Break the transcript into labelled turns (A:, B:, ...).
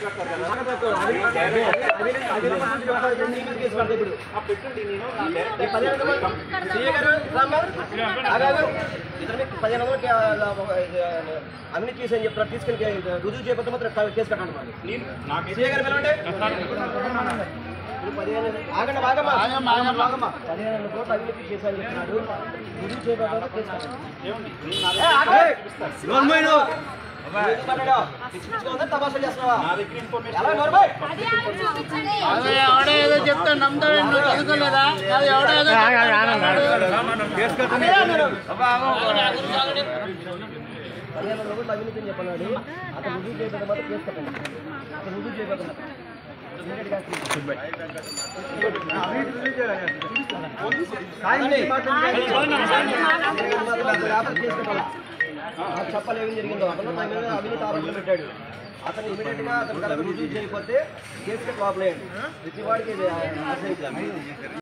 A: అవినీతి చేసి అని చెప్తారు తీసుకెళ్ళి రుజువు చేయకపోతే మాత్రం కేసు కట్టండి మరి సీఏ గారు పిలవండి ఇప్పుడు పదిహేను ఆగండి ఆగమ్మా ఆగమ్మా పదిహేను కోట్లు అవినీతి చేశారని చెప్తున్నాడు రుజువు చేయకపోతే కేసు కట్టండి ఏ, ఆగండి. ఎందుకు మాట్లాడావు? పిచ్చి పిచ్చిగా ఉందా? తమాషాలు చేస్తున్నావా? ఎలా నోరుమోయ్?
B: అదే ఎవడో ఏదో చెప్తే నమ్ముతాడు నువ్వు చదువుకోలేదా అది ఎవడో ఏదో
A: పదిహేను రోజులు అవినీతి అని చెప్పన్నాడు అతను రుజువు చేయకపోతే మాత్రం కేసు కట్టండి అతను రుజువు చేయకపోతే చెప్పాలి ఏం జరిగిందో అతను తన మీద అవినీతి ఆరోపణలు పెట్టాడు అతను ఇమీడియట్ గా అతను కనుక రుజువు చేయకపోతే కేసు కట్టి లోపలేయండి ప్రతి వాడికి ఇది ఆశ్రయించాలి